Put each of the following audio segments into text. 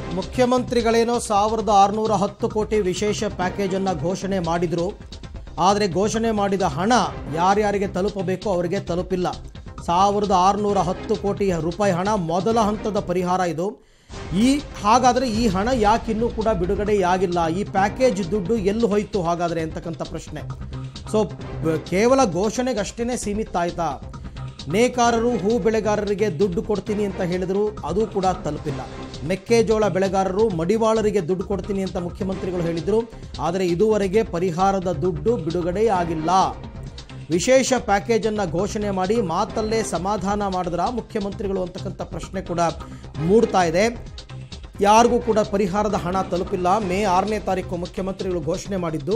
ಮುಖ್ಯಮಂತ್ರಿಗಳೇನೋ ಸಾವಿರದ ಆರುನೂರ ಹತ್ತು ಕೋಟಿ ವಿಶೇಷ ಪ್ಯಾಕೇಜನ್ನು ಘೋಷಣೆ ಮಾಡಿದರು ಆದರೆ ಘೋಷಣೆ ಮಾಡಿದ ಹಣ ಯಾರ್ಯಾರಿಗೆ ತಲುಪಬೇಕು ಅವರಿಗೆ ತಲುಪಿಲ್ಲ ಸಾವಿರದ ಆರುನೂರ ಹತ್ತು ಕೋಟಿ ರೂಪಾಯಿ ಹಣ ಮೊದಲ ಹಂತದ ಪರಿಹಾರ ಇದು ಈ ಹಾಗಾದರೆ ಈ ಹಣ ಯಾಕಿನ್ನೂ ಕೂಡ ಬಿಡುಗಡೆಯಾಗಿಲ್ಲ ಈ ಪ್ಯಾಕೇಜ್ ದುಡ್ಡು ಎಲ್ಲಿ ಹೋಯಿತು ಹಾಗಾದರೆ ಅಂತಕ್ಕಂಥ ಪ್ರಶ್ನೆ ಸೊ ಬ- ಕೇವಲ ಘೋಷಣೆಗಷ್ಟೇ ಸೀಮಿತ ಆಯ್ತಾ ನೇಕಾರರು ಹೂ ಬೆಳೆಗಾರರಿಗೆ ದುಡ್ಡು ಕೊಡ್ತೀನಿ ಅಂತ ಹೇಳಿದರು ಅದು ಕೂಡ ತಲುಪಿಲ್ಲ ಮೆಕ್ಕೆಜೋಳ ಬೆಳೆಗಾರರು ಮಡಿವಾಳರಿಗೆ ದುಡ್ಡು ಕೊಡ್ತೀನಿ ಅಂತ ಮುಖ್ಯಮಂತ್ರಿಗಳು ಹೇಳಿದರು ಆದರೆ ಇದುವರೆಗೆ ಪರಿಹಾರದ ದುಡ್ಡು ಬಿಡುಗಡೆಯಾಗಿಲ್ಲ ವಿಶೇಷ ಪ್ಯಾಕೇಜನ್ನು ಘೋಷಣೆ ಮಾಡಿ ಮಾತಲ್ಲೇ ಸಮಾಧಾನ ಮಾಡಿದ್ರ ಮುಖ್ಯಮಂತ್ರಿಗಳು ಅಂತಕ್ಕಂಥ ಪ್ರಶ್ನೆ ಕೂಡ ಮೂಡ್ತಾ ಇದೆ ಯಾರಿಗೂ ಕೂಡ ಪರಿಹಾರದ ಹಣ ತಲುಪಿಲ್ಲ ಮೇ ಆರನೇ ತಾರೀಕು ಮುಖ್ಯಮಂತ್ರಿಗಳು ಘೋಷಣೆ ಮಾಡಿದ್ದು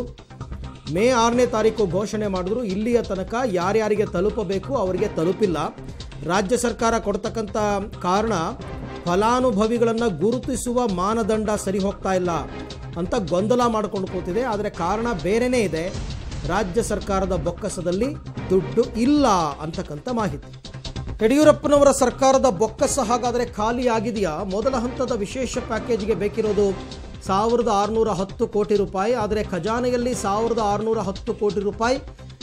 ಮೇ ಆರನೇ ತಾರೀಕು ಘೋಷಣೆ ಮಾಡಿದ್ರು ಇಲ್ಲಿಯ ತನಕ ಯಾರ್ಯಾರಿಗೆ ತಲುಪಬೇಕು ಅವರಿಗೆ ತಲುಪಿಲ್ಲ ರಾಜ್ಯ ಸರ್ಕಾರ ಕೊಡ್ತಕ್ಕಂಥ ಕಾರಣ ಫಲಾನುಭವಿಗಳನ್ನು ಗುರುತಿಸುವ ಮಾನದಂಡ ಸರಿ ಹೋಗ್ತಾ ಇಲ್ಲ ಅಂತ ಗೊಂದಲ ಮಾಡಿಕೊಂಡು ಕೂತಿದೆ ಆದರೆ ಕಾರಣ ಬೇರೆನೇ ಇದೆ ರಾಜ್ಯ ಸರ್ಕಾರದ ಬೊಕ್ಕಸದಲ್ಲಿ ದುಡ್ಡು ಇಲ್ಲ ಅಂತಕ್ಕಂಥ ಮಾಹಿತಿ ಯಡಿಯೂರಪ್ಪನವರ ಸರ್ಕಾರದ ಬೊಕ್ಕಸ ಹಾಗಾದರೆ ಖಾಲಿ ಆಗಿದೆಯಾ ಮೊದಲ ಹಂತದ ವಿಶೇಷ ಪ್ಯಾಕೇಜ್ಗೆ ಬೇಕಿರೋದು ಸಾವಿರದ ಆರುನೂರ ಹತ್ತು ಕೋಟಿ ರೂಪಾಯಿ ಆದರೆ ಖಜಾನೆಯಲ್ಲಿ ಸಾವಿರದ ಆರುನೂರ ಹತ್ತು ಕೋಟಿ ರೂಪಾಯಿ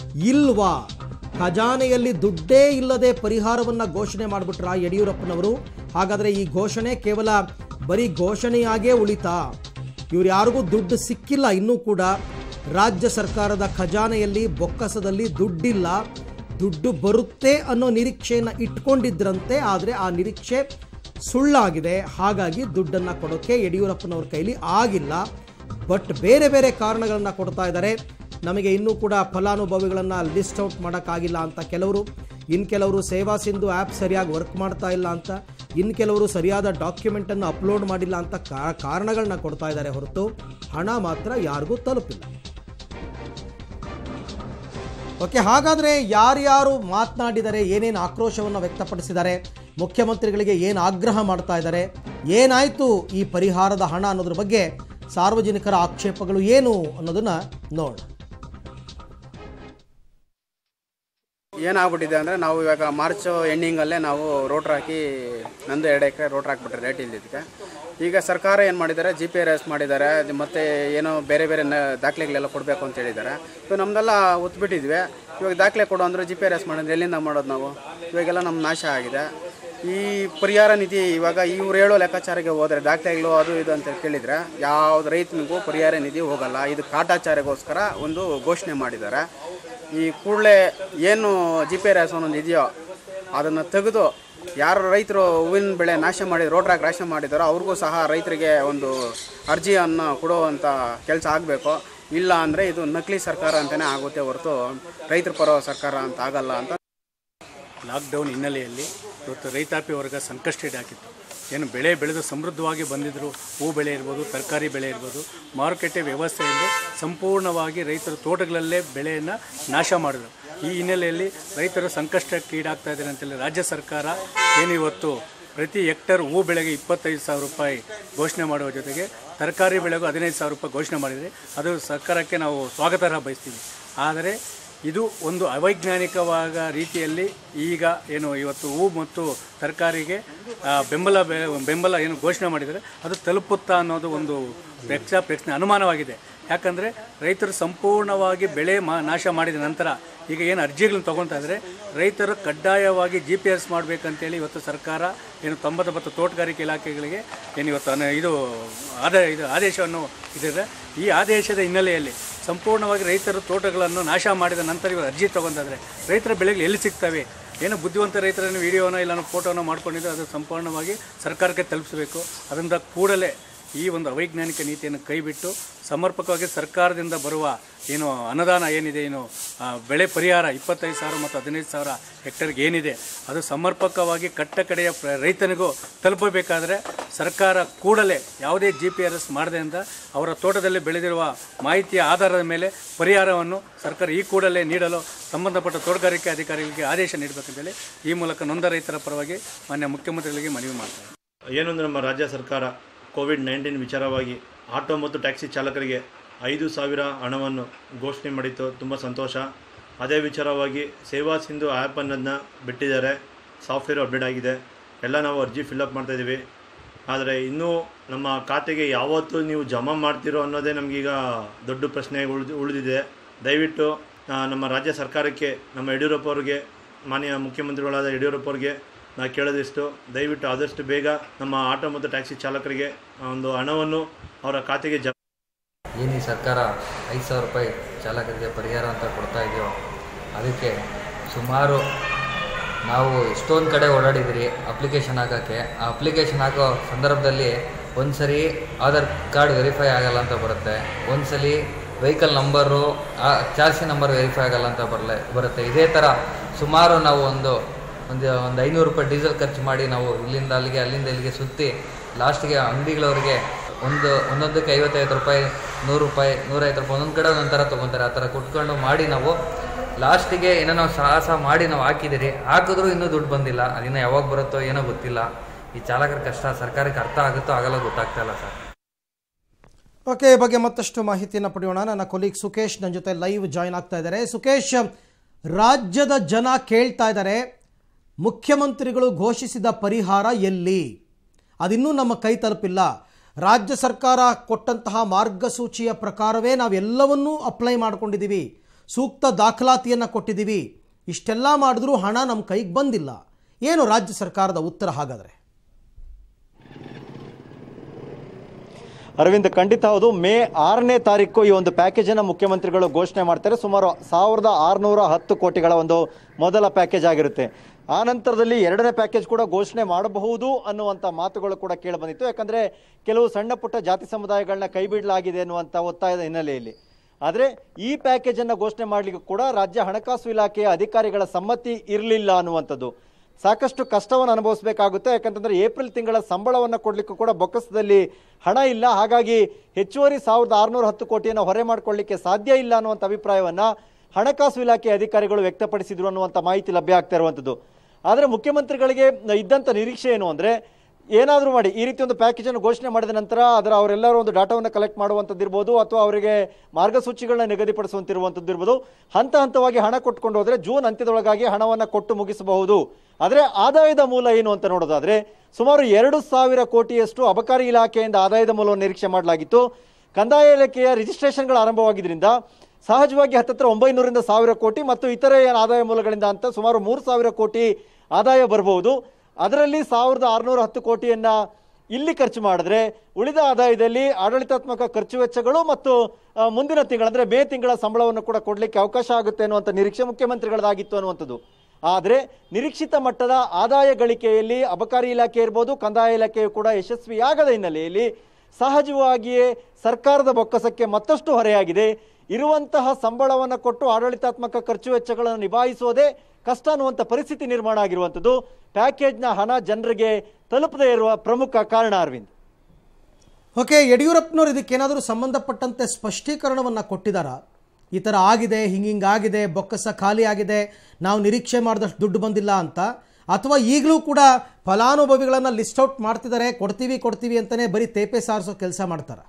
ಇಲ್ವಾ ಖಜಾನೆಯಲ್ಲಿ ದುಡ್ಡೇ ಇಲ್ಲದೆ ಪರಿಹಾರವನ್ನು ಘೋಷಣೆ ಮಾಡಿಬಿಟ್ರ ಯಡಿಯೂರಪ್ಪನವರು ಹಾಗಾದರೆ ಈ ಘೋಷಣೆ ಕೇವಲ ಬರೀ ಘೋಷಣೆಯಾಗೇ ಉಳಿತಾ ಇವ್ರು ಯಾರಿಗೂ ದುಡ್ಡು ಸಿಕ್ಕಿಲ್ಲ ಇನ್ನೂ ಕೂಡ ರಾಜ್ಯ ಸರ್ಕಾರದ ಖಜಾನೆಯಲ್ಲಿ ಬೊಕ್ಕಸದಲ್ಲಿ ದುಡ್ಡಿಲ್ಲ ದುಡ್ಡು ಬರುತ್ತೆ ಅನ್ನೋ ನಿರೀಕ್ಷೆಯನ್ನು ಇಟ್ಕೊಂಡಿದ್ರಂತೆ ಆದರೆ ಆ ನಿರೀಕ್ಷೆ ಸುಳ್ಳಾಗಿದೆ ಹಾಗಾಗಿ ದುಡ್ಡನ್ನು ಕೊಡೋಕ್ಕೆ ಯಡಿಯೂರಪ್ಪನವ್ರ ಕೈಲಿ ಆಗಿಲ್ಲ ಬಟ್ ಬೇರೆ ಬೇರೆ ಕಾರಣಗಳನ್ನು ಕೊಡ್ತಾ ಇದ್ದಾರೆ ನಮಗೆ ಇನ್ನೂ ಕೂಡ ಫಲಾನುಭವಿಗಳನ್ನು ಲಿಸ್ಟ್ ಔಟ್ ಮಾಡೋಕ್ಕಾಗಿಲ್ಲ ಅಂತ ಕೆಲವರು ಇನ್ನು ಕೆಲವರು ಸೇವಾ ಸಿಂಧು ಆ್ಯಪ್ ಸರಿಯಾಗಿ ವರ್ಕ್ ಮಾಡ್ತಾ ಇಲ್ಲ ಅಂತ ಇನ್ನು ಕೆಲವರು ಸರಿಯಾದ ಡಾಕ್ಯುಮೆಂಟನ್ನು ಅಪ್ಲೋಡ್ ಮಾಡಿಲ್ಲ ಅಂತ ಕಾ- ಕಾರಣಗಳನ್ನ ಕೊಡ್ತಾ ಇದ್ದಾರೆ ಹೊರತು ಹಣ ಮಾತ್ರ ಯಾರಿಗೂ ತಲುಪಿಲ್ಲ ಓಕೆ ಹಾಗಾದರೆ ಯಾರ್ಯಾರು ಮಾತನಾಡಿದ್ದಾರೆ ಏನೇನು ಆಕ್ರೋಶವನ್ನು ವ್ಯಕ್ತಪಡಿಸಿದ್ದಾರೆ ಮುಖ್ಯಮಂತ್ರಿಗಳಿಗೆ ಏನು ಆಗ್ರಹ ಮಾಡ್ತಾ ಇದ್ದಾರೆ ಏನಾಯಿತು ಈ ಪರಿಹಾರದ ಹಣ ಅನ್ನೋದ್ರ ಬಗ್ಗೆ ಸಾರ್ವಜನಿಕರ ಆಕ್ಷೇಪಗಳು ಏನು ಅನ್ನೋದನ್ನ ನೋಡೋಣ ಏನಾಗ್ಬಿಟ್ಟಿದೆ ಅಂದರೆ ನಾವು ಇವಾಗ ಮಾರ್ಚ್ ಎಂಡಿಂಗಲ್ಲೇ ನಾವು ರೋಟ್ರ್ ಹಾಕಿ ನಂದು ಎರಡು ಎಕರೆ ರೋಟ್ರ್ ಹಾಕ್ಬಿಟ್ರೆ ರೇಟ್ ಇಲ್ಲಿದ್ದಕ್ಕೆ ಈಗ ಸರ್ಕಾರ ಏನು ಮಾಡಿದ್ದಾರೆ ಜಿ ಪಿ ಆರ್ ಎಸ್ ಮಾಡಿದ್ದಾರೆ ಅದು ಮತ್ತೆ ಏನೋ ಬೇರೆ ಬೇರೆ ನ ದಾಖಲೆಗಳೆಲ್ಲ ಕೊಡಬೇಕು ಅಂತ ಹೇಳಿದ್ದಾರೆ ಇವಾಗ ನಮ್ಮದೆಲ್ಲ ಒತ್ಬಿಟ್ಟಿದ್ವಿ ಇವಾಗ ದಾಖಲೆ ಕೊಡು ಅಂದರೆ ಜಿ ಪಿ ಆರ್ ಎಸ್ ಮಾಡಿದ್ರೆ ಎಲ್ಲಿಂದ ಮಾಡೋದು ನಾವು ಇವಾಗೆಲ್ಲ ನಮ್ಮ ನಾಶ ಆಗಿದೆ ಈ ಪರಿಹಾರ ನಿಧಿ ಇವಾಗ ಇವ್ರು ಹೇಳೋ ಲೆಕ್ಕಾಚಾರಕ್ಕೆ ಹೋದರೆ ದಾಖಲೆಗಳು ಅದು ಇದು ಅಂತ ಕೇಳಿದರೆ ಯಾವ್ದು ರೈತನಿಗೂ ಪರಿಹಾರ ನಿಧಿ ಹೋಗಲ್ಲ ಇದು ಕಾಟಾಚಾರಗೋಸ್ಕರ ಒಂದು ಘೋಷಣೆ ಮಾಡಿದ್ದಾರೆ ಈ ಕೂಡಲೇ ಏನು ಜಿ ಪಿ ಆರ್ ಎಸ್ ಅನ್ನೊಂದು ಇದೆಯೋ ಅದನ್ನು ತೆಗೆದು ಯಾರು ರೈತರು ಹೂವಿನ ಬೆಳೆ ನಾಶ ಮಾಡಿ ರೋಡ್ರಾಕ್ ನಾಶ ಮಾಡಿದಾರೋ ಅವ್ರಿಗೂ ಸಹ ರೈತರಿಗೆ ಒಂದು ಅರ್ಜಿಯನ್ನು ಕೊಡುವಂಥ ಕೆಲಸ ಆಗಬೇಕು ಇಲ್ಲ ಅಂದರೆ ಇದು ನಕಲಿ ಸರ್ಕಾರ ಅಂತಲೇ ಆಗುತ್ತೆ ಹೊರತು ರೈತರ ಪರ ಸರ್ಕಾರ ಅಂತ ಆಗಲ್ಲ ಅಂತ ಲಾಕ್ಡೌನ್ ಹಿನ್ನೆಲೆಯಲ್ಲಿ ಇವತ್ತು ರೈತಾಪಿ ವರ್ಗ ಸಂಕಷ್ಟಕ್ಕೀಡಾಗಿತ್ತು ಏನು ಬೆಳೆ ಬೆಳೆದು ಸಮೃದ್ಧವಾಗಿ ಬಂದಿದ್ದರು ಹೂ ಬೆಳೆ ಇರ್ಬೋದು ತರಕಾರಿ ಬೆಳೆ ಇರ್ಬೋದು ಮಾರುಕಟ್ಟೆ ವ್ಯವಸ್ಥೆಯಲ್ಲಿ ಸಂಪೂರ್ಣವಾಗಿ ರೈತರು ತೋಟಗಳಲ್ಲೇ ಬೆಳೆಯನ್ನು ನಾಶ ಮಾಡಿದರು ಈ ಹಿನ್ನೆಲೆಯಲ್ಲಿ ರೈತರು ಸಂಕಷ್ಟಕ್ಕೀಡಾಗ್ತಾ ಇದ್ದಾರೆ ಅಂತೇಳಿ ರಾಜ್ಯ ಸರ್ಕಾರ ಏನು ಇವತ್ತು ಪ್ರತಿ ಹೆಕ್ಟರ್ ಹೂ ಬೆಳೆಗೆ ಇಪ್ಪತ್ತೈದು ಸಾವಿರ ರೂಪಾಯಿ ಘೋಷಣೆ ಮಾಡುವ ಜೊತೆಗೆ ತರಕಾರಿ ಬೆಳೆಗೂ ಹದಿನೈದು ಸಾವಿರ ರೂಪಾಯಿ ಘೋಷಣೆ ಮಾಡಿದರೆ ಅದು ಸರ್ಕಾರಕ್ಕೆ ನಾವು ಸ್ವಾಗತ ಬಯಸ್ತೀವಿ ಆದರೆ ಇದು ಒಂದು ಅವೈಜ್ಞಾನಿಕವಾದ ರೀತಿಯಲ್ಲಿ ಈಗ ಏನು ಇವತ್ತು ಹೂ ಮತ್ತು ತರಕಾರಿಗೆ ಆ, ಬೆಂಬಲ ಬೆ- ಬೆಂಬಲ ಏನು ಘೋಷಣೆ ಮಾಡಿದರೆ ಅದು ತಲುಪುತ್ತಾ ಅನ್ನೋದು ಒಂದು ಪ್ರಕ್ಷ ಪ್ರಶ್ನೆ ಅನುಮಾನವಾಗಿದೆ ಯಾಕಂದರೆ ರೈತರು ಸಂಪೂರ್ಣವಾಗಿ ಬೆಳೆ ಮಾ ನಾಶ ಮಾಡಿದ ನಂತರ ಈಗ ಏನು ಅರ್ಜಿಗಳನ್ನು ತೊಗೊಳ್ತಾ ಇದ್ದಾರೆ ರೈತರು ಕಡ್ಡಾಯವಾಗಿ ಜಿ ಪಿ ಎಸ್ ಮಾಡಬೇಕಂತೇಳಿ ಇವತ್ತು ಸರ್ಕಾರ ಏನು ತೊಂಬತ್ತೊಂಬತ್ತು ತೋಟಗಾರಿಕೆ ಇಲಾಖೆಗಳಿಗೆ ಏನು ಇವತ್ತು ಅನ- ಇದು ಆದ ಇದು ಆದೇಶವನ್ನು ಇದಿದೆ ಈ ಆದೇಶದ ಹಿನ್ನೆಲೆಯಲ್ಲಿ ಸಂಪೂರ್ಣವಾಗಿ ರೈತರು ತೋಟಗಳನ್ನು ನಾಶ ಮಾಡಿದ ನಂತರ ಇವರು ಅರ್ಜಿ ತೊಗೊಂತಾದ್ರೆ ರೈತರ ಬೆಳೆಗಳು ಎಲ್ಲಿ ಸಿಗ್ತವೆ ಏನು ಬುದ್ಧಿವಂತ ರೈತರನ್ನು ವಿಡಿಯೋನ ಇಲ್ಲ ಫೋಟೋನ ಮಾಡ್ಕೊಂಡಿದ್ದು ಅದು ಸಂಪೂರ್ಣವಾಗಿ ಸರ್ಕಾರಕ್ಕೆ ತಲುಪಿಸಬೇಕು ಅದರಿಂದ ಕೂಡಲೇ ಈ ಒಂದು ಅವೈಜ್ಞಾನಿಕ ನೀತಿಯನ್ನು ಕೈಬಿಟ್ಟು ಸಮರ್ಪಕವಾಗಿ ಸರ್ಕಾರದಿಂದ ಬರುವ ಏನು ಅನುದಾನ ಏನಿದೆ ಏನು ಆ, ಬೆಳೆ ಪರಿಹಾರ ಇಪ್ಪತ್ತೈದು ಸಾವಿರ ಮತ್ತು ಹದಿನೈದು ಸಾವಿರ ಹೆಕ್ಟರ್ಗೆ ಏನಿದೆ ಅದು ಸಮರ್ಪಕವಾಗಿ ಕಟ್ಟ ಕಡೆಯ ಪ್ರ- ರೈತನಿಗೂ ತಲುಪಬೇಕಾದರೆ ಸರ್ಕಾರ ಕೂಡಲೇ ಯಾವುದೇ ಜಿ ಪಿ ಆರ್ ಎಸ್ ಮಾಡದೆಯಿಂದ ಅವರ ತೋಟದಲ್ಲಿ ಬೆಳೆದಿರುವ ಮಾಹಿತಿಯ ಆಧಾರದ ಮೇಲೆ ಪರಿಹಾರವನ್ನು ಸರ್ಕಾರ ಈ ಕೂಡಲೇ ನೀಡಲು ಸಂಬಂಧಪಟ್ಟ ತೋಟಗಾರಿಕೆ ಅಧಿಕಾರಿಗಳಿಗೆ ಆದೇಶ ನೀಡಬೇಕಂತೇಳಿ ಈ ಮೂಲಕ ನೊಂದ ರೈತರ ಪರವಾಗಿ ಮಾನ್ಯ ಮುಖ್ಯಮಂತ್ರಿಗಳಿಗೆ ಮನವಿ ಮಾಡ್ತಾರೆ ಏನು ಅಂದರೆ ನಮ್ಮ ರಾಜ್ಯ ಸರ್ಕಾರ ಕೋವಿಡ್ ನೈನ್ಟೀನ್ ವಿಚಾರವಾಗಿ ಆಟೋ ಮತ್ತು ಟ್ಯಾಕ್ಸಿ ಚಾಲಕರಿಗೆ ಐದು ಸಾವಿರ ಹಣವನ್ನು ಘೋಷಣೆ ಮಾಡಿತ್ತು ತುಂಬ ಸಂತೋಷ ಅದೇ ವಿಚಾರವಾಗಿ ಸೇವಾ ಸಿಂಧು ಆ್ಯಪ್ ಅನ್ನೋದನ್ನ ಬಿಟ್ಟಿದ್ದಾರೆ ಸಾಫ್ಟ್ವೇರ್ ಅಪ್ಡೇಟ್ ಆಗಿದೆ ಎಲ್ಲ ನಾವು ಅರ್ಜಿ ಫಿಲ್ಅಪ್ ಮಾಡ್ತಾಯಿದ್ದೀವಿ ಆದರೆ ಇನ್ನೂ ನಮ್ಮ ಖಾತೆಗೆ ಯಾವತ್ತು ನೀವು ಜಮಾ ಮಾಡ್ತೀರೋ ಅನ್ನೋದೇ ನಮಗೀಗ ದೊಡ್ಡ ಪ್ರಶ್ನೆ ಉಳಿದು ಉಳಿದಿದೆ ದಯವಿಟ್ಟು ಆ, ನಮ್ಮ ರಾಜ್ಯ ಸರ್ಕಾರಕ್ಕೆ ನಮ್ಮ ಯಡಿಯೂರಪ್ಪ ಅವ್ರಿಗೆ ಮಾನ್ಯ ಮುಖ್ಯಮಂತ್ರಿಗಳಾದ ಯಡಿಯೂರಪ್ಪ ಅವ್ರಿಗೆ ನಾ ಕೇಳೋದಿಷ್ಟು ದಯವಿಟ್ಟು ಆದಷ್ಟು ಬೇಗ ನಮ್ಮ ಆಟೋ ಮತ್ತು ಟ್ಯಾಕ್ಸಿ ಚಾಲಕರಿಗೆ ಆ ಒಂದು ಹಣವನ್ನು ಅವರ ಖಾತೆಗೆ ಜ ಏನು ಈ ಸರ್ಕಾರ ಐದು ಸಾವಿರ ರೂಪಾಯಿ ಚಾಲಕರಿಗೆ ಪರಿಹಾರ ಅಂತ ಕೊಡ್ತಾ ಇದೆಯೋ ಅದಕ್ಕೆ ಸುಮಾರು ನಾವು ಎಷ್ಟೊಂದು ಕಡೆ ಓಡಾಡಿದ್ದೀರಿ ಅಪ್ಲಿಕೇಶನ್ ಹಾಕೋಕ್ಕೆ ಆ ಅಪ್ಲಿಕೇಶನ್ ಹಾಕೋ ಸಂದರ್ಭದಲ್ಲಿ ಒಂದು ಸರಿ ಆಧಾರ್ ಕಾರ್ಡ್ ವೆರಿಫೈ ಆಗಲ್ಲ ಅಂತ ಬರುತ್ತೆ ಒಂದು ಸಲ ವೆಹಿಕಲ್ ನಂಬರು ಚಾರ್ಸಿ ನಂಬರ್ ವೆರಿಫೈ ಆಗಲ್ಲ ಅಂತ ಬರಲೆ ಬರುತ್ತೆ ಇದೇ ಥರ ಸುಮಾರು ನಾವು ಒಂದು ಒಂದು ಒಂದು ಐನೂರು ರೂಪಾಯಿ ಡೀಸೆಲ್ ಖರ್ಚು ಮಾಡಿ ನಾವು ಇಲ್ಲಿಂದ ಅಲ್ಲಿಗೆ ಅಲ್ಲಿಂದ ಇಲ್ಲಿಗೆ ಸುತ್ತಿ ಲಾಸ್ಟಿಗೆ ಅಂಗಡಿಗಳವ್ರಿಗೆ ಒಂದು ಒಂದೊಂದಕ್ಕೆ ಐವತ್ತೈವತ್ತು ರೂಪಾಯಿ ನೂರು ರೂಪಾಯಿ ನೂರೈವತ್ತು ರೂಪಾಯಿ ಒಂದೊಂದು ಕಡೆ ಒಂದೊಂದು ಥರ ತೊಗೊತಾರೆ ಆ ಥರ ಕೊಟ್ಕೊಂಡು ಮಾಡಿ ನಾವು ಲಾಸ್ಟಿಗೆ ಏನೋ ನಾವು ಸಾಹಸ ಮಾಡಿ ನಾವು ಹಾಕಿದ್ದೀರಿ ಹಾಕಿದ್ರೂ ಇನ್ನೂ ದುಡ್ಡು ಬಂದಿಲ್ಲ ಅದಿನ್ನೂ ಯಾವಾಗ ಬರುತ್ತೋ ಏನೋ ಗೊತ್ತಿಲ್ಲ ಈ ಚಾಲಕರ ಕಷ್ಟ ಸರ್ಕಾರಕ್ಕೆ ಅರ್ಥ ಆಗುತ್ತೋ ಆಗಲ್ಲ ಗೊತ್ತಾಗ್ತಾ ಇಲ್ಲ ಸರ್ ಓಕೆ ಈ ಬಗ್ಗೆ ಮತ್ತಷ್ಟು ಮಾಹಿತಿಯನ್ನು ಪಡೆಯೋಣ ನನ್ನ ಕೊಲೀಗ್ ಸುಕೇಶ್ ನನ್ನ ಜೊತೆ ಲೈವ್ ಜಾಯ್ನ್ ಆಗ್ತಾ ಇದ್ದಾರೆ ಸುಕೇಶ್ ರಾಜ್ಯದ ಜನ ಕೇಳ್ತಾ ಇದ್ದಾರೆ ಮುಖ್ಯಮಂತ್ರಿಗಳು ಘೋಷಿಸಿದ ಪರಿಹಾರ ಎಲ್ಲಿ ಅದಿನ್ನೂ ನಮ್ಮ ಕೈ ತಲುಪಿಲ್ಲ ರಾಜ್ಯ ಸರ್ಕಾರ ಕೊಟ್ಟಂತಹ ಮಾರ್ಗಸೂಚಿಯ ಪ್ರಕಾರವೇ ನಾವೆಲ್ಲವನ್ನೂ ಅಪ್ಲೈ ಮಾಡ್ಕೊಂಡಿದ್ದೀವಿ ಸೂಕ್ತ ದಾಖಲಾತಿಯನ್ನು ಕೊಟ್ಟಿದ್ದೀವಿ ಇಷ್ಟೆಲ್ಲ ಮಾಡಿದ್ರೂ ಹಣ ನಮ್ಮ ಕೈಗೆ ಬಂದಿಲ್ಲ ಏನು ರಾಜ್ಯ ಸರ್ಕಾರದ ಉತ್ತರ ಹಾಗಾದರೆ ಅರವಿಂದ್ ಖಂಡಿತ ಹೌದು ಮೇ ಆರನೇ ತಾರೀಕು ಈ ಒಂದು ಪ್ಯಾಕೇಜನ್ನು ಮುಖ್ಯಮಂತ್ರಿಗಳು ಘೋಷಣೆ ಮಾಡ್ತಾರೆ ಸುಮಾರು ಸಾವಿರದ ಆರುನೂರ ಹತ್ತು ಕೋಟಿಗಳ ಒಂದು ಮೊದಲ ಪ್ಯಾಕೇಜ್ ಆಗಿರುತ್ತೆ ಆ ನಂತರದಲ್ಲಿ ಎರಡನೇ ಪ್ಯಾಕೇಜ್ ಕೂಡ ಘೋಷಣೆ ಮಾಡಬಹುದು ಅನ್ನುವಂಥ ಮಾತುಗಳು ಕೂಡ ಕೇಳಿ ಬಂದಿತ್ತು ಯಾಕಂದರೆ ಕೆಲವು ಸಣ್ಣ ಪುಟ್ಟ ಜಾತಿ ಸಮುದಾಯಗಳನ್ನ ಕೈ ಬಿಡಲಾಗಿದೆ ಅನ್ನುವಂಥ ಒತ್ತಾಯದ ಹಿನ್ನೆಲೆಯಲ್ಲಿ ಆದರೆ ಈ ಪ್ಯಾಕೇಜನ್ನು ಘೋಷಣೆ ಮಾಡಲಿಕ್ಕೆ ಕೂಡ ರಾಜ್ಯ ಹಣಕಾಸು ಇಲಾಖೆಯ ಅಧಿಕಾರಿಗಳ ಸಮ್ಮತಿ ಇರಲಿಲ್ಲ ಅನ್ನುವಂಥದ್ದು ಸಾಕಷ್ಟು ಕಷ್ಟವನ್ನು ಅನುಭವಿಸಬೇಕಾಗುತ್ತೆ ಯಾಕಂತಂದ್ರೆ ಏಪ್ರಿಲ್ ತಿಂಗಳ ಸಂಬಳವನ್ನು ಕೊಡಲಿಕ್ಕೂ ಕೂಡ ಬೊಕ್ಕಸದಲ್ಲಿ ಹಣ ಇಲ್ಲ ಹಾಗಾಗಿ ಹೆಚ್ಚುವರಿ ಸಾವಿರದ ಆರುನೂರ ಹತ್ತು ಕೋಟಿಯನ್ನು ಹೊರೆ ಮಾಡಿಕೊಳ್ಳಿಕ್ಕೆ ಸಾಧ್ಯ ಇಲ್ಲ ಅನ್ನುವಂಥ ಅಭಿಪ್ರಾಯವನ್ನು ಹಣಕಾಸು ಇಲಾಖೆ ಅಧಿಕಾರಿಗಳು ವ್ಯಕ್ತಪಡಿಸಿದ್ರು ಅನ್ನುವಂಥ ಮಾಹಿತಿ ಲಭ್ಯ ಆಗ್ತಾ ಇರುವಂಥದ್ದು ಆದರೆ ಮುಖ್ಯಮಂತ್ರಿಗಳಿಗೆ ಇದ್ದಂಥ ನಿರೀಕ್ಷೆ ಏನು ಅಂದರೆ ಏನಾದರೂ ಮಾಡಿ ಈ ರೀತಿ ಒಂದು ಪ್ಯಾಕೇಜನ್ನು ಘೋಷಣೆ ಮಾಡಿದ ನಂತರ ಅದರ ಅವರೆಲ್ಲರೂ ಒಂದು ಡಾಟಾವನ್ನು ಕಲೆಕ್ಟ್ ಮಾಡುವಂಥದ್ದು ಇರ್ಬೋದು ಅಥವಾ ಅವರಿಗೆ ಮಾರ್ಗಸೂಚಿಗಳನ್ನ ನಿಗದಿಪಡಿಸುವಂತಿರುವಂಥದ್ದು ಇರ್ಬೋದು ಹಂತ ಹಂತವಾಗಿ ಹಣ ಕೊಟ್ಕೊಂಡು ಹೋದರೆ ಜೂನ್ ಅಂತ್ಯದೊಳಗಾಗಿ ಹಣವನ್ನು ಕೊಟ್ಟು ಮುಗಿಸಬಹುದು ಆದರೆ ಆದಾಯದ ಮೂಲ ಏನು ಅಂತ ನೋಡೋದಾದ್ರೆ ಸುಮಾರು ಎರಡು ಸಾವಿರ ಕೋಟಿಯಷ್ಟು ಅಬಕಾರಿ ಇಲಾಖೆಯಿಂದ ಆದಾಯದ ಮೂಲವನ್ನು ನಿರೀಕ್ಷೆ ಮಾಡಲಾಗಿತ್ತು ಕಂದಾಯ ಇಲಾಖೆಯ ರಿಜಿಸ್ಟ್ರೇಷನ್ಗಳು ಆರಂಭವಾಗಿದ್ದರಿಂದ ಸಹಜವಾಗಿ ಹತ್ತತ್ರ ಒಂಬೈನೂರಿಂದ ಸಾವಿರ ಕೋಟಿ ಮತ್ತು ಇತರೆ ಏನು ಆದಾಯ ಮೂಲಗಳಿಂದ ಅಂತ ಸುಮಾರು ಮೂರು ಸಾವಿರ ಕೋಟಿ ಆದಾಯ ಬರಬಹುದು ಅದರಲ್ಲಿ ಸಾವಿರದ ಆರುನೂರ ಹತ್ತು ಕೋಟಿಯನ್ನ ಇಲ್ಲಿ ಖರ್ಚು ಮಾಡಿದ್ರೆ ಉಳಿದ ಆದಾಯದಲ್ಲಿ ಆಡಳಿತಾತ್ಮಕ ಖರ್ಚು ವೆಚ್ಚಗಳು ಮತ್ತು ಆ, ಮುಂದಿನ ತಿಂಗಳ ಅಂದ್ರೆ ಮೇ ತಿಂಗಳ ಸಂಬಳವನ್ನು ಕೂಡ ಕೊಡಲಿಕ್ಕೆ ಅವಕಾಶ ಆಗುತ್ತೆ ಅನ್ನುವಂಥ ನಿರೀಕ್ಷೆ ಮುಖ್ಯಮಂತ್ರಿಗಳದಾಗಿತ್ತು ಅನ್ನುವಂಥದ್ದು ಆದರೆ ನಿರೀಕ್ಷಿತ ಮಟ್ಟದ ಆದಾಯ ಗಳಿಕೆಯಲ್ಲಿ ಅಬಕಾರಿ ಇಲಾಖೆ ಇರ್ಬೋದು ಕಂದಾಯ ಇಲಾಖೆಯು ಕೂಡ ಯಶಸ್ವಿಯಾಗದ ಹಿನ್ನೆಲೆಯಲ್ಲಿ ಸಹಜವಾಗಿಯೇ ಸರ್ಕಾರದ ಬೊಕ್ಕಸಕ್ಕೆ ಮತ್ತಷ್ಟು ಹೊರೆಯಾಗಿದೆ ಇರುವಂತಹ ಸಂಬಳವನ್ನು ಕೊಟ್ಟು ಆಡಳಿತಾತ್ಮಕ ಖರ್ಚು ವೆಚ್ಚಗಳನ್ನು ನಿಭಾಯಿಸೋದೇ ಕಷ್ಟ ಅನ್ನುವಂಥ ಪರಿಸ್ಥಿತಿ ನಿರ್ಮಾಣ ಆಗಿರುವಂಥದ್ದು ಪ್ಯಾಕೇಜ್ನ ಹಣ ಜನರಿಗೆ ತಲುಪದೇ ಇರುವ ಪ್ರಮುಖ ಕಾರಣ ಅರವಿಂದ್ ಓಕೆ ಯಡಿಯೂರಪ್ಪನವ್ರು ಇದಕ್ಕೇನಾದರೂ ಸಂಬಂಧಪಟ್ಟಂತೆ ಸ್ಪಷ್ಟೀಕರಣವನ್ನು ಕೊಟ್ಟಿದ್ದಾರಾ ಈ ಥರ ಆಗಿದೆ ಹಿಂಗಿಂಗಾಗಿದೆ ಬೊಕ್ಕಸ ಖಾಲಿ ಆಗಿದೆ ನಾವು ನಿರೀಕ್ಷೆ ಮಾಡಿದಷ್ಟು ದುಡ್ಡು ಬಂದಿಲ್ಲ ಅಂತ ಅಥವಾ ಈಗಲೂ ಕೂಡ ಫಲಾನುಭವಿಗಳನ್ನು ಲಿಸ್ಟ್ ಔಟ್ ಮಾಡ್ತಿದ್ದಾರೆ ಕೊಡ್ತೀವಿ ಕೊಡ್ತೀವಿ ಅಂತಲೇ ಬರೀ ತೇಪೆ ಸಾರಿಸೋ ಕೆಲಸ ಮಾಡ್ತಾರೆ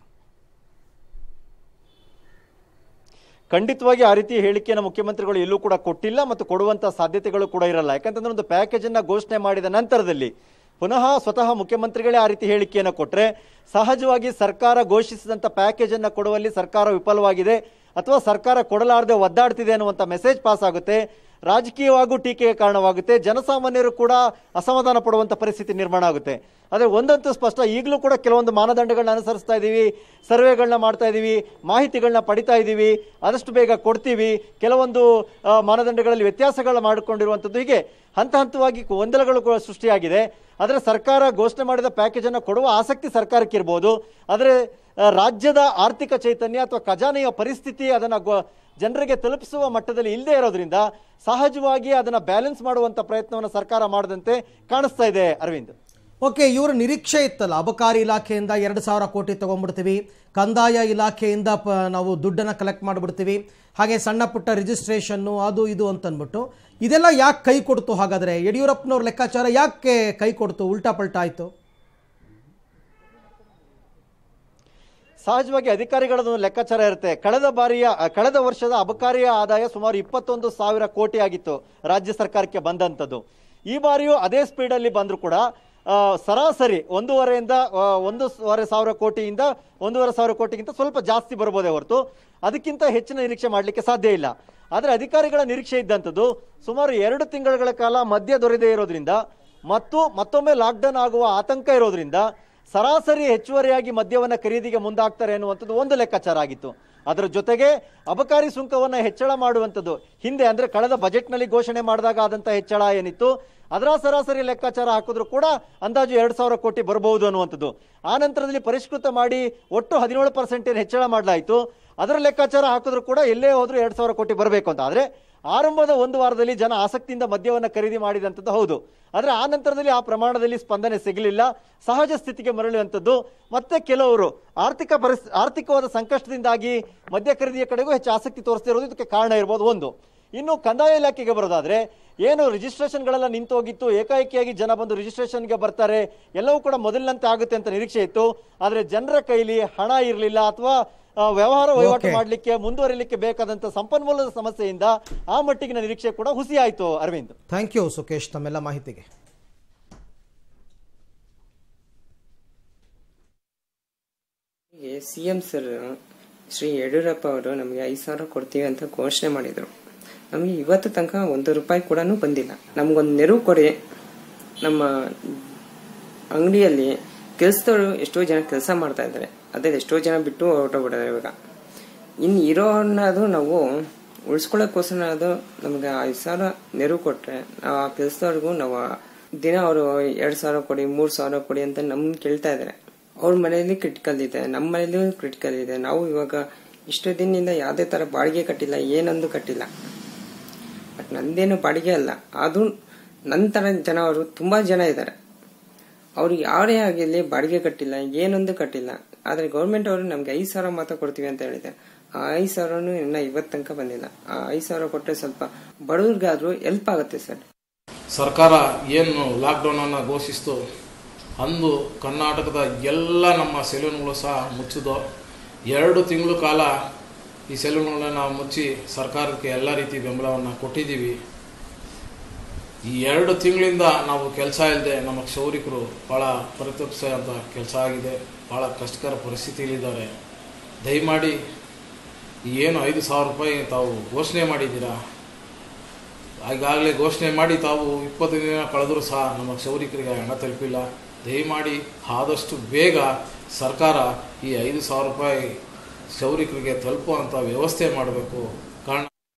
ಖಂಡಿತವಾಗಿ ಆ ರೀತಿ ಹೇಳಿಕೆಯನ್ನು ಮುಖ್ಯಮಂತ್ರಿಗಳು ಎಲ್ಲೂ ಕೂಡ ಕೊಟ್ಟಿಲ್ಲ ಮತ್ತು ಕೊಡುವಂತ ಸಾಧ್ಯತೆಗಳು ಕೂಡ ಇರಲ್ಲ ಯಾಕಂತಂದ್ರೆ ಒಂದು ಪ್ಯಾಕೇಜ್ ಅನ್ನ ಘೋಷಣೆ ಮಾಡಿದ ನಂತರದಲ್ಲಿ ಪುನಃ ಸ್ವತಃ ಮುಖ್ಯಮಂತ್ರಿಗಳೇ ಆ ರೀತಿ ಹೇಳಿಕೆಯನ್ನು ಕೊಟ್ಟರೆ ಸಹಜವಾಗಿ ಸರ್ಕಾರ ಘೋಷಿಸಿದಂಥ ಪ್ಯಾಕೇಜ್ ಅನ್ನ ಕೊಡುವಲ್ಲಿ ಸರ್ಕಾರ ವಿಫಲವಾಗಿದೆ ಅಥವಾ ಸರ್ಕಾರ ಕೊಡಲಾರದೆ ಒದ್ದಾಡ್ತಿದೆ ಅನ್ನುವಂಥ ಮೆಸೇಜ್ ಪಾಸ್ ಆಗುತ್ತೆ ರಾಜಕೀಯವಾಗೂ ಟೀಕೆಗೆ ಕಾರಣವಾಗುತ್ತೆ ಜನಸಾಮಾನ್ಯರು ಕೂಡ ಅಸಮಾಧಾನ ಪಡುವಂಥ ಪರಿಸ್ಥಿತಿ ನಿರ್ಮಾಣ ಆಗುತ್ತೆ ಆದರೆ ಒಂದಂತೂ ಸ್ಪಷ್ಟ ಈಗಲೂ ಕೂಡ ಕೆಲವೊಂದು ಮಾನದಂಡಗಳನ್ನ ಅನುಸರಿಸ್ತಾ ಇದ್ದೀವಿ ಸರ್ವೆಗಳನ್ನ ಮಾಡ್ತಾ ಇದ್ದೀವಿ ಮಾಹಿತಿಗಳನ್ನ ಪಡಿತಾ ಇದ್ದೀವಿ ಆದಷ್ಟು ಬೇಗ ಕೊಡ್ತೀವಿ ಕೆಲವೊಂದು ಆ, ಮಾನದಂಡಗಳಲ್ಲಿ ವ್ಯತ್ಯಾಸಗಳನ್ನ ಮಾಡಿಕೊಂಡಿರುವಂಥದ್ದು ಹೀಗೆ ಹಂತ ಹಂತವಾಗಿ ಗೊಂದಲಗಳು ಕೂಡ ಸೃಷ್ಟಿಯಾಗಿದೆ ಆದರೆ ಸರ್ಕಾರ ಘೋಷಣೆ ಮಾಡಿದ ಪ್ಯಾಕೇಜನ್ನು ಕೊಡುವ ಆಸಕ್ತಿ ಸರ್ಕಾರಕ್ಕೆ ಇರ್ಬೋದು ಆದರೆ ಆ, ರಾಜ್ಯದ ಆರ್ಥಿಕ ಚೈತನ್ಯ ಅಥವಾ ಖಜಾನೆಯ ಪರಿಸ್ಥಿತಿ ಅದನ್ನು ಗೊ- ಜನರಿಗೆ ತಲುಪಿಸುವ ಮಟ್ಟದಲ್ಲಿ ಇಲ್ಲದೆ ಇರೋದ್ರಿಂದ ಸಹಜವಾಗಿ ಅದನ್ನು ಬ್ಯಾಲೆನ್ಸ್ ಮಾಡುವಂಥ ಪ್ರಯತ್ನವನ್ನು ಸರ್ಕಾರ ಮಾಡದಂತೆ ಕಾಣಿಸ್ತಾ ಇದೆ ಅರವಿಂದ್ ಓಕೆ ಇವರ ನಿರೀಕ್ಷೆ ಇತ್ತಲ್ಲ ಅಬಕಾರಿ ಇಲಾಖೆಯಿಂದ ಎರಡು ಸಾವಿರ ಕೋಟಿ ತೊಗೊಂಡ್ಬಿಡ್ತೀವಿ ಕಂದಾಯ ಇಲಾಖೆಯಿಂದ ಪ ನಾವು ದುಡ್ಡನ್ನು ಕಲೆಕ್ಟ್ ಮಾಡಿಬಿಡ್ತೀವಿ ಹಾಗೆ ಸಣ್ಣ ಪುಟ್ಟ ರಿಜಿಸ್ಟ್ರೇಷನ್ನು ಅದು ಇದು ಅಂತಂದ್ಬಿಟ್ಟು ಇದೆಲ್ಲ ಯಾಕೆ ಕೈ ಕೊಡ್ತು ಹಾಗಾದರೆ ಯಡಿಯೂರಪ್ಪನವ್ರ ಲೆಕ್ಕಾಚಾರ ಯಾಕೆ ಕೈ ಕೊಡ್ತು ಉಲ್ಟಾ ಪಲ್ಟಾ ಆಯಿತು ಸಹಜವಾಗಿ ಅಧಿಕಾರಿಗಳದ್ದು ಒಂದು ಲೆಕ್ಕಾಚಾರ ಇರುತ್ತೆ ಕಳೆದ ಬಾರಿಯ ಅ, ಕಳೆದ ವರ್ಷದ ಅಬಕಾರಿಯ ಆದಾಯ ಸುಮಾರು ಇಪ್ಪತ್ತೊಂದು ಸಾವಿರ ಕೋಟಿ ಆಗಿತ್ತು ರಾಜ್ಯ ಸರ್ಕಾರಕ್ಕೆ ಬಂದಂಥದ್ದು ಈ ಬಾರಿಯೂ ಅದೇ ಸ್ಪೀಡಲ್ಲಿ ಬಂದರೂ ಕೂಡ ಆ, ಸರಾಸರಿ ಒಂದೂವರೆಯಿಂದ ಆ, ಒಂದೂವರೆ ಸಾವಿರ ಕೋಟಿಯಿಂದ ಒಂದೂವರೆ ಸಾವಿರ ಕೋಟಿಗಿಂತ ಸ್ವಲ್ಪ ಜಾಸ್ತಿ ಬರ್ಬೋದೇ ಹೊರತು ಅದಕ್ಕಿಂತ ಹೆಚ್ಚಿನ ನಿರೀಕ್ಷೆ ಮಾಡಲಿಕ್ಕೆ ಸಾಧ್ಯ ಇಲ್ಲ ಆದರೆ ಅಧಿಕಾರಿಗಳ ನಿರೀಕ್ಷೆ ಇದ್ದಂಥದ್ದು ಸುಮಾರು ಎರಡು ತಿಂಗಳ ಕಾಲ ಮದ್ಯ ದೊರೆಯದೇ ಇರೋದ್ರಿಂದ ಮತ್ತು ಮತ್ತೊಮ್ಮೆ ಲಾಕ್ಡೌನ್ ಆಗುವ ಆತಂಕ ಇರೋದ್ರಿಂದ ಸರಾಸರಿ ಹೆಚ್ಚುವರಿಯಾಗಿ ಮದ್ಯವನ್ನು ಖರೀದಿಗೆ ಮುಂದಾಗ್ತಾರೆ ಅನ್ನುವಂಥದ್ದು ಒಂದು ಲೆಕ್ಕಾಚಾರ ಆಗಿತ್ತು ಅದರ ಜೊತೆಗೆ ಅಬಕಾರಿ ಸುಂಕವನ್ನು ಹೆಚ್ಚಳ ಮಾಡುವಂಥದ್ದು ಹಿಂದೆ ಅಂದ್ರೆ ಕಳೆದ ಬಜೆಟ್ನಲ್ಲಿ ಘೋಷಣೆ ಮಾಡಿದಾಗ ಆದಂಥ ಹೆಚ್ಚಳ ಏನಿತ್ತು ಅದರ ಸರಾಸರಿ ಲೆಕ್ಕಾಚಾರ ಹಾಕಿದ್ರು ಕೂಡ ಅಂದಾಜು ಎರಡು ಸಾವಿರ ಕೋಟಿ ಬರಬಹುದು ಅನ್ನುವಂಥದ್ದು ಆ ನಂತರದಲ್ಲಿ ಪರಿಷ್ಕೃತ ಮಾಡಿ ಒಟ್ಟು ಹದಿನೇಳು ಪರ್ಸೆಂಟ್ ಏನು ಹೆಚ್ಚಳ ಮಾಡಲಾಯಿತು ಅದರ ಲೆಕ್ಕಾಚಾರ ಹಾಕಿದ್ರು ಕೂಡ ಎಲ್ಲೇ ಹೋದ್ರೂ ಎರಡು ಸಾವಿರ ಕೋಟಿ ಬರಬೇಕು ಅಂತ ಆದರೆ ಆರಂಭದ ಒಂದು ವಾರದಲ್ಲಿ ಜನ ಆಸಕ್ತಿಯಿಂದ ಮದ್ಯವನ್ನು ಖರೀದಿ ಮಾಡಿದಂಥದ್ದು ಹೌದು ಆದರೆ ಆ ನಂತರದಲ್ಲಿ ಆ ಪ್ರಮಾಣದಲ್ಲಿ ಸ್ಪಂದನೆ ಸಿಗಲಿಲ್ಲ ಸಹಜ ಸ್ಥಿತಿಗೆ ಮರಳುವಂಥದ್ದು ಮತ್ತೆ ಕೆಲವರು ಆರ್ಥಿಕ ಪರಿಸ್ ಆರ್ಥಿಕವಾದ ಸಂಕಷ್ಟದಿಂದಾಗಿ ಮದ್ಯ ಖರೀದಿಯ ಕಡೆಗೂ ಹೆಚ್ಚು ಆಸಕ್ತಿ ತೋರಿಸ್ತಿರೋದು ಇದಕ್ಕೆ ಕಾರಣ ಇರ್ಬೋದು ಒಂದು ಇನ್ನು ಕಂದಾಯ ಇಲಾಖೆಗೆ ಬರೋದಾದ್ರೆ ಏನು ರಿಜಿಸ್ಟ್ರೇಷನ್ಗಳೆಲ್ಲ ನಿಂತು ಹೋಗಿತ್ತು ಏಕಾಏಕಿಯಾಗಿ ಜನ ಬಂದು ರಿಜಿಸ್ಟ್ರೇಷನ್ಗೆ ಬರ್ತಾರೆ ಎಲ್ಲವೂ ಕೂಡ ಮೊದಲಿನಂತೆ ಆಗುತ್ತೆ ಅಂತ ನಿರೀಕ್ಷೆ ಇತ್ತು ಆದರೆ ಜನರ ಕೈಲಿ ಹಣ ಇರಲಿಲ್ಲ ಅಥವಾ ಆ, ವ್ಯವಹಾರ ವಹಿವಾಟು Okay. ಮಾಡಲಿಕ್ಕೆ ಮುಂದುವರಿಲಿಕ್ಕೆ ಬೇಕಾದಂತ ಸಂಪನ್ಮೂಲದ ಸಮಸ್ಯೆಯಿಂದ ಆ ಮಟ್ಟಿಗಿನ ನಿರೀಕ್ಷೆ ಕೂಡ ಹುಸಿಯಾಯಿತು ಅರವಿಂದ್ ಥ್ಯಾಂಕ್ ಯು ಸುಕೇಶ್ ತಮ್ಮೆಲ್ಲ ಮಾಹಿತಿಗೆ C M sir Shri Yediyurappa ಅವರು ನಮಗೆ ಐದು ಸಾವಿರ ಕೊಡ್ತೀವಿ ಅಂತ ಘೋಷಣೆ ಮಾಡಿದರು ನಮಗೆ ಇವತ್ತು ತನಕ ಒಂದು ರೂಪಾಯಿ ಕೂಡ ಬಂದಿಲ್ಲ ನಮಗೊಂದು ನೆರವು ಕೊಡಿ ನಮ್ಮ ಅಂಗಡಿಯಲ್ಲಿ ಕೆಲಸದವರು ಎಷ್ಟೋ ಜನ ಕೆಲಸ ಮಾಡ್ತಾ ಇದ್ದಾರೆ ಅದೇ ಎಷ್ಟೋ ಜನ ಬಿಟ್ಟು ಹೊರಟೋಗ್ಬಿಟ್ಟಿದ್ದಾರೆ ಇವಾಗ ಇನ್ನು ಇರೋನ್ನದು ನಾವು ಉಳಿಸ್ಕೊಳ್ಳೋಕ್ಕೋಸ್ಕರ ಅದು ನಮಗೆ ಐದು ಸಾವಿರ ನೆರವು ಕೊಟ್ಟರೆ ನಾವು ಆ ಕೆಲಸದವ್ರಿಗೂ ನಾವು ದಿನ ಅವರು ಎರಡು ಸಾವಿರ ಕೊಡಿ ಮೂರು ಸಾವಿರ ಕೊಡಿ ಅಂತ ನಮ್ಮನ್ನ ಕೇಳ್ತಾ ಇದ್ದಾರೆ ಅವ್ರ ಮನೆಯಲ್ಲಿ ಕ್ರಿಟಿಕಲ್ ಇದೆ ನಮ್ಮ ಮನೆಯಲ್ಲೂ ಕ್ರಿಟಿಕಲ್ ಇದೆ ನಾವು ಇವಾಗ ಇಷ್ಟು ದಿನದಿಂದ ಯಾವುದೇ ಥರ ಬಾಡಿಗೆ ಕಟ್ಟಿಲ್ಲ ಏನೊಂದು ಕಟ್ಟಿಲ್ಲ ಬಟ್ ನಂದೇನು ಬಾಡಿಗೆ ಅಲ್ಲ ಅದು ನನ್ನ ಥರ ಜನ ಅವರು ತುಂಬ ಜನ ಇದ್ದಾರೆ ಅವ್ರಿಗೆ ಯಾರೇ ಆಗಿರಲಿ ಬಾಡಿಗೆ ಕಟ್ಟಿಲ್ಲ ಏನೊಂದು ಕಟ್ಟಿಲ್ಲ ಆದರೆ ಗೌರ್ಮೆಂಟ್ ಅವರು ನಮ್ಗೆ ಐದು ಸಾವಿರ ಮಾತ್ರ ಕೊಡ್ತೀವಿ ಅಂತ ಹೇಳಿದೆ ಆ ಐದು ಸಾವಿರನೂ ಇನ್ನ ಇವತ್ತು ತನಕ ಬಂದಿಲ್ಲ ಆ ಐದು ಸಾವಿರ ಕೊಟ್ಟರೆ ಸ್ವಲ್ಪ ಬಡವ್ರಿಗಾದ್ರೂ ಹೆಲ್ಪ್ ಆಗುತ್ತೆ ಸರ್ ಸರ್ಕಾರ ಏನು ಲಾಕ್ಡೌನನ್ನು ಘೋಷಿಸಿತು ಅಂದು ಕರ್ನಾಟಕದ ಎಲ್ಲ ನಮ್ಮ ಸೆಲೂನ್ಗಳು ಸಹ ಮುಚ್ಚಿದ್ದು ಎರಡು ತಿಂಗಳು ಕಾಲ ಈ ಸೆಲೂನ್ಗಳನ್ನ ನಾವು ಮುಚ್ಚಿ ಸರ್ಕಾರಕ್ಕೆ ಎಲ್ಲ ರೀತಿ ಬೆಂಬಲವನ್ನು ಕೊಟ್ಟಿದ್ದೀವಿ ಈ ಎರಡು ತಿಂಗಳಿಂದ ನಾವು ಕೆಲಸ ಇಲ್ಲದೆ ನಮ್ಮ ಕ್ಷೌರಿಕರು ಭಾಳ ಪರಿತಪ್ಸ ಅಂತ ಕೆಲಸ ಆಗಿದೆ ಭಾಳ ಕಷ್ಟಕರ ಪರಿಸ್ಥಿತಿಯಲ್ಲಿದ್ದಾರೆ ದಯಮಾಡಿ ಈ ಏನು ಐದು ಸಾವಿರ ರೂಪಾಯಿ ತಾವು ಘೋಷಣೆ ಮಾಡಿದ್ದೀರಾ ಈಗಾಗಲೇ ಘೋಷಣೆ ಮಾಡಿ ತಾವು ಇಪ್ಪತ್ತು ದಿನ ಕಳೆದರೂ ಸಹ ನಮ್ಮ ಕ್ಷೌರಿಕರಿಗೆ ಹಣ ತಲುಪಿಲ್ಲ ದಯಮಾಡಿ ಆದಷ್ಟು ಬೇಗ ಸರ್ಕಾರ ಈ ಐದು ಸಾವಿರ ರೂಪಾಯಿ ಕ್ಷೌರಿಕರಿಗೆ ತಲುಪುವಂಥ ವ್ಯವಸ್ಥೆ ಮಾಡಬೇಕು